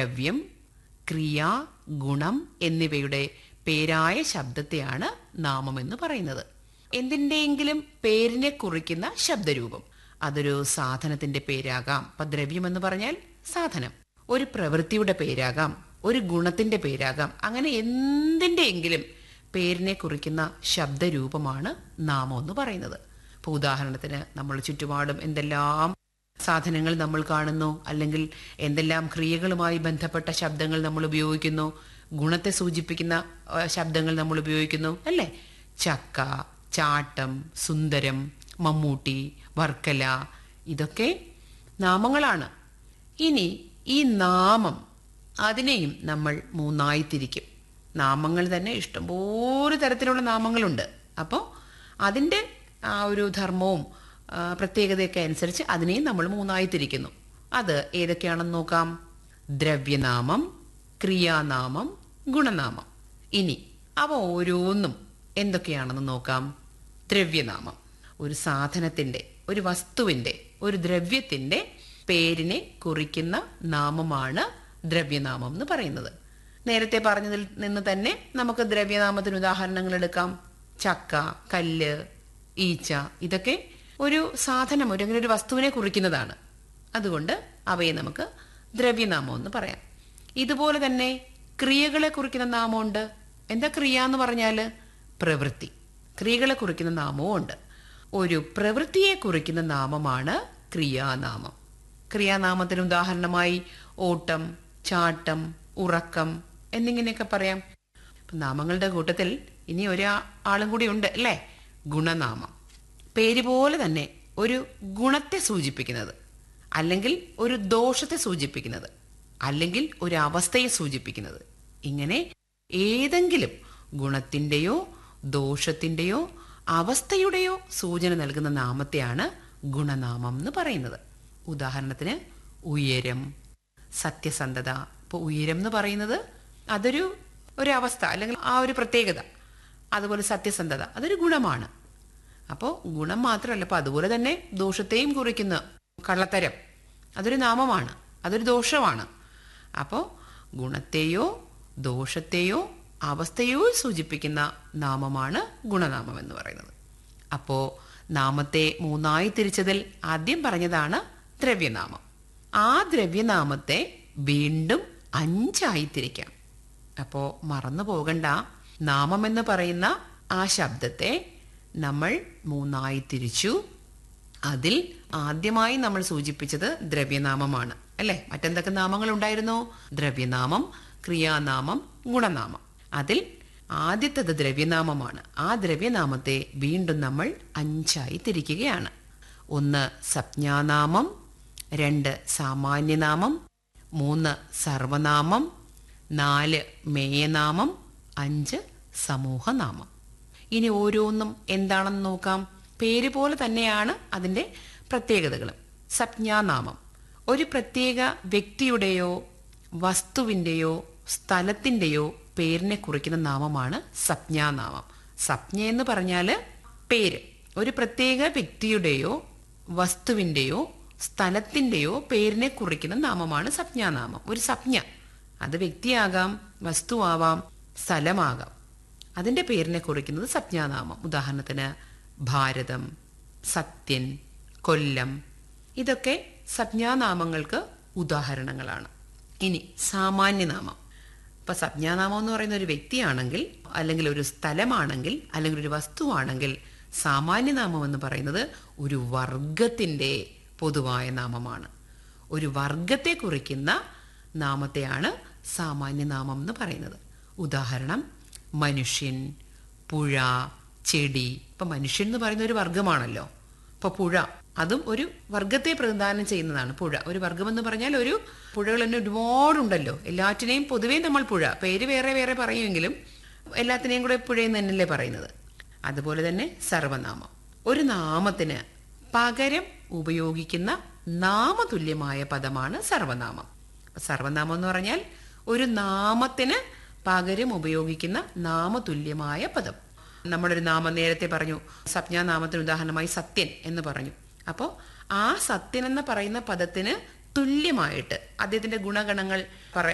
ദ്രവ്യം ക്രിയ ഗുണം എന്നിവയുടെ പേരായ ശബ്ദത്തെയാണ് നാമം എന്ന് പറയുന്നത് എന്തിൻ്റെയെങ്കിലും പേരിനെ കുറിക്കുന്ന ശബ്ദരൂപം അതൊരു സാധനത്തിന്റെ പേരാകാം ഇപ്പൊ ദ്രവ്യം എന്ന് പറഞ്ഞാൽ സാധനം ഒരു പ്രവൃത്തിയുടെ പേരാകാം ഒരു ഗുണത്തിന്റെ പേരാകാം അങ്ങനെ എന്തിൻ്റെയെങ്കിലും പേരിനെ കുറിക്കുന്ന ശബ്ദരൂപമാണ് നാമം എന്ന് പറയുന്നത് ഇപ്പൊ ഉദാഹരണത്തിന് നമ്മൾ ചുറ്റുപാടും എന്തെല്ലാം സാധനങ്ങൾ നമ്മൾ കാണുന്നു അല്ലെങ്കിൽ എന്തെല്ലാം ക്രിയകളുമായി ബന്ധപ്പെട്ട ശബ്ദങ്ങൾ നമ്മൾ ഉപയോഗിക്കുന്നു ഗുണത്തെ സൂചിപ്പിക്കുന്ന ആ, ശബ്ദങ്ങൾ നമ്മൾ ഉപയോഗിക്കുന്നു അല്ലേ ചക്ക ചാട്ടം സുന്ദരം മമ്മൂട്ടി വർക്കല ഇതൊക്കെ നാമങ്ങളാണ് ഇനി ഈ നാമം അതിനെയും നമ്മൾ മൂന്നായി തിരിക്കും നാമങ്ങൾ തന്നെ ഇഷ്ടംപോലെ തരത്തിലുള്ള നാമങ്ങളുണ്ട് അപ്പോൾ അതിൻ്റെ ആ ഒരു ധർമ്മവും ആ, പ്രത്യേകതയൊക്കെ അനുസരിച്ച് അതിനെയും നമ്മൾ മൂന്നായി തിരിക്കുന്നു അത് ഏതൊക്കെയാണെന്ന് നോക്കാം ദ്രവ്യനാമം ക്രിയാനാമം ഗുണനാമം ഇനി അവ ഓരോന്നും എന്തൊക്കെയാണെന്ന് നോക്കാം ദ്രവ്യനാമം ഒരു സാധനത്തിന്റെ ഒരു വസ്തുവിന്റെ ഒരു ദ്രവ്യത്തിന്റെ പേരിനെ കുറിക്കുന്ന നാമമാണ് ദ്രവ്യനാമം എന്ന് പറയുന്നത് നേരത്തെ പറഞ്ഞതിൽ നിന്ന് തന്നെ നമുക്ക് ദ്രവ്യനാമത്തിന് ഉദാഹരണങ്ങൾ എടുക്കാം ചക്ക കല്ല് ഈച്ച ഇതൊക്കെ ഒരു സാധനം ഒരു അങ്ങനെ ഒരു വസ്തുവിനെ കുറിക്കുന്നതാണ് അതുകൊണ്ട് അവയെ നമുക്ക് ദ്രവ്യനാമം എന്ന് പറയാം ഇതുപോലെ തന്നെ ക്രിയകളെ കുറിക്കുന്ന നാമമുണ്ട് എന്താ ക്രിയ എന്ന് പറഞ്ഞാല് പ്രവൃത്തി ക്രിയകളെ കുറിക്കുന്ന നാമവും ഉണ്ട് ഒരു പ്രവൃത്തിയെ കുറിക്കുന്ന നാമമാണ് ക്രിയാനാമം ക്രിയാനാമത്തിന് ഉദാഹരണമായി ഓട്ടം ചാട്ടം ഉറക്കം എന്നിങ്ങനെയൊക്കെ പറയാം ഇപ്പൊ നാമങ്ങളുടെ കൂട്ടത്തിൽ ഇനി ഒരാളും കൂടി ഉണ്ട് അല്ലേ ഗുണനാമം പേര് പോലെ തന്നെ ഒരു ഗുണത്തെ സൂചിപ്പിക്കുന്നത് അല്ലെങ്കിൽ ഒരു ദോഷത്തെ സൂചിപ്പിക്കുന്നത് അല്ലെങ്കിൽ ഒരു അവസ്ഥയെ സൂചിപ്പിക്കുന്നത് ഇങ്ങനെ ഏതെങ്കിലും ഗുണത്തിന്റെയോ ദോഷത്തിന്റെയോ അവസ്ഥയുടെയോ സൂചന നൽകുന്ന നാമത്തെയാണ് ഗുണനാമം എന്ന് പറയുന്നത് ഉദാഹരണത്തിന് ഉയരം സത്യസന്ധത ഇപ്പോൾ ഉയരം എന്ന് പറയുന്നത് അതൊരു ഒരു അവസ്ഥ അല്ലെങ്കിൽ ആ ഒരു പ്രത്യേകത അതുപോലെ സത്യസന്ധത അതൊരു ഗുണമാണ് അപ്പോൾ ഗുണം മാത്രമല്ല അപ്പോൾ അതുപോലെ തന്നെ ദോഷത്തെയും കുറിക്കുന്ന കള്ളത്തരം അതൊരു നാമമാണ് അതൊരു ദോഷമാണ് അപ്പോൾ ഗുണത്തെയോ ദോഷത്തെയോ അവസ്ഥയോ സൂചിപ്പിക്കുന്ന നാമമാണ് ഗുണനാമം എന്ന് പറയുന്നത് അപ്പോൾ നാമത്തെ മൂന്നായി തിരിച്ചതിൽ ആദ്യം പറഞ്ഞതാണ് ദ്രവ്യനാമം ആ ദ്രവ്യനാമത്തെ വീണ്ടും അഞ്ചായി തിരിക്കാം അപ്പോൾ മറന്നു പോകണ്ട നാമം എന്ന് പറയുന്ന ആ ശബ്ദത്തെ നമ്മൾ മൂന്നായി തിരിച്ചു അതിൽ ആദ്യമായി നമ്മൾ സൂചിപ്പിച്ചത് ദ്രവ്യനാമമാണ് അല്ലെ മറ്റെന്തൊക്കെ നാമങ്ങൾ ഉണ്ടായിരുന്നു ദ്രവ്യനാമം ക്രിയാനാമം ഗുണനാമം അതിൽ ആദ്യത്തത് ദ്രവ്യനാമമാണ് ആ ദ്രവ്യനാമത്തെ വീണ്ടും നമ്മൾ അഞ്ചായി തിരിക്കുകയാണ് ഒന്ന് സംജ്ഞാനാമം രണ്ട് സാമാന്യനാമം മൂന്ന് സർവനാമം നാല് മേയനാമം അഞ്ച് സമൂഹനാമം ഇനി ഓരോന്നും എന്താണെന്ന് നോക്കാം പേര് പോലെ തന്നെയാണ് അതിൻ്റെ പ്രത്യേകതകളും സംജ്ഞാനാമം ഒരു പ്രത്യേക വ്യക്തിയുടെയോ വസ്തുവിൻ്റെയോ സ്ഥലത്തിൻ്റെയോ പേരിനെ കുറിക്കുന്ന നാമമാണ് സംജ്ഞാനാമം സംജ്ഞ എന്ന് പറഞ്ഞാൽ പേര് ഒരു പ്രത്യേക വ്യക്തിയുടെയോ വസ്തുവിൻ്റെയോ സ്ഥലത്തിൻ്റെയോ പേരിനെ കുറിക്കുന്ന നാമമാണ് സംജ്ഞാനാമം ഒരു സംജ്ഞ അത് വ്യക്തിയാകാം വസ്തുവാവാം സ്ഥലമാകാം അതിന്റെ പേരിനെ കുറിക്കുന്നത് സംജ്ഞാനാമം ഉദാഹരണത്തിന് ഭാരതം സത്യൻ കൊല്ലം ഇതൊക്കെ സംജ്ഞാനാമങ്ങൾക്ക് ഉദാഹരണങ്ങളാണ് ഇനി സാമാന്യനാമം ഇപ്പൊ സംജ്ഞാനാമം എന്ന് പറയുന്ന ഒരു വ്യക്തിയാണെങ്കിൽ അല്ലെങ്കിൽ ഒരു സ്ഥലമാണെങ്കിൽ അല്ലെങ്കിൽ ഒരു വസ്തുവാണെങ്കിൽ സാമാന്യനാമം എന്ന് പറയുന്നത് ഒരു വർഗത്തിന്റെ പൊതുവായ നാമമാണ് ഒരു വർഗത്തെ കുറിക്കുന്ന നാമത്തെയാണ് സാമാന്യനാമം എന്ന് പറയുന്നത് ഉദാഹരണം മനുഷ്യൻ പുഴ ചെടി ഇപ്പൊ മനുഷ്യൻ എന്ന് പറയുന്ന ഒരു വർഗമാണല്ലോ ഇപ്പൊ പുഴ അതും ഒരു വർഗത്തെ പ്രതിദാനം ചെയ്യുന്നതാണ് പുഴ ഒരു വർഗം എന്ന് പറഞ്ഞാൽ ഒരു പുഴകൾ തന്നെ ഒരുപാടുണ്ടല്ലോ എല്ലാറ്റിനെയും പൊതുവേ നമ്മൾ പുഴ പേര് വേറെ വേറെ പറയുമെങ്കിലും എല്ലാത്തിനെയും കൂടെ പുഴയെന്ന് തന്നെയല്ലേ പറയുന്നത് അതുപോലെ തന്നെ സർവനാമം ഒരു നാമത്തിന് പകരം ഉപയോഗിക്കുന്ന നാമതുല്യമായ പദമാണ് സർവനാമം സർവനാമം എന്ന് പറഞ്ഞാൽ ഒരു നാമത്തിന് പകരം ഉപയോഗിക്കുന്ന നാമതുല്യമായ പദം നമ്മളൊരു നാമം നേരത്തെ പറഞ്ഞു സംജ്ഞാനാമത്തിന് ഉദാഹരണമായി സത്യൻ എന്ന് പറഞ്ഞു അപ്പോൾ ആ സത്യൻ എന്ന് പറയുന്ന പദത്തിന് തുല്യമായിട്ട് അദ്ദേഹത്തിന്റെ ഗുണഗണങ്ങൾ പറ